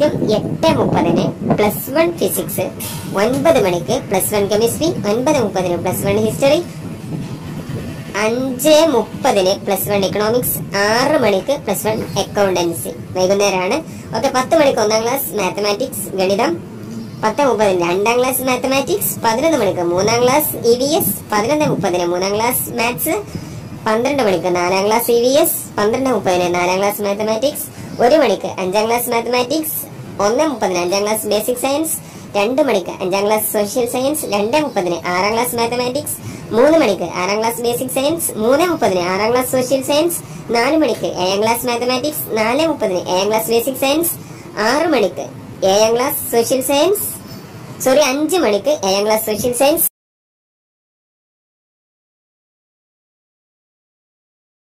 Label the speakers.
Speaker 1: ആയിരിക്കും എട്ട് മുപ്പതിന് പ്ലസ് വൺ ഫിസിക്സ് ഒൻപത് മണിക്ക് പ്ലസ് വൺ കെമിസ്ട്രി ഒൻപത് മുപ്പതിന് പ്ലസ് വൺ ഹിസ്റ്ററി അഞ്ച് മുപ്പതിന് പ്ലസ് വൺ ഇക്കണോമിക്സ് ആറ് മണിക്ക് പ്ലസ് വൺ അക്കൗണ്ടൻസി വൈകുന്നേരമാണ് ഓക്കെ പത്ത് മണിക്ക് ഒന്നാം ക്ലാസ് മാത്തമാറ്റിക്സ് ഗണിതം പത്ത് മുപ്പതിന് രണ്ടാം ക്ലാസ് മാത്തമാറ്റിക്സ് പതിനൊന്ന് മണിക്ക് മൂന്നാം ക്ലാസ് ഇ വി എസ് പതിനൊന്ന് മുപ്പതിന് മൂന്നാം ക്ലാസ് മാത്സ് പന്ത്രണ്ട് മണിക്ക് നാലാം ക്ലാസ് ഇ വി എസ് പന്ത്രണ്ട് മുപ്പതിന് നാലാം ക്ലാസ് മാത്തമാറ്റിക്സ് ഒരു മണിക്ക് അഞ്ചാം ക്ലാസ് മാത്തമാറ്റിക്സ് ഒന്ന് മുപ്പതിന് അഞ്ചാം ക്ലാസ് ബേസിക് സയൻസ് രണ്ട് മണിക്ക് അഞ്ചാം ക്ലാസ് സോഷ്യൽ സയൻസ് രണ്ട് മുപ്പതിന് ആറാം ക്ലാസ് മാത്തമാറ്റിക്സ് മൂന്ന് മണിക്ക് ആറാം ക്ലാസ് ബേസിക് സയൻസ് മൂന്ന് മുപ്പതിന് ആറാം ക്ലാസ് സോഷ്യൽ സയൻസ് നാല് മണിക്ക് ഏഴാം ക്ലാസ് മാത്തമാറ്റിക്സ് നാല് മുപ്പതിന് ഏഴാം ക്ലാസ് ബേസിക് സയൻസ് ആറ് മണിക്ക് ഏഴാം ക്ലാസ് സോഷ്യൽ സയൻസ് സോറി അഞ്ച് മണിക്ക് ഏഴാം ക്ലാസ് സോഷ്യൽ സയൻസ്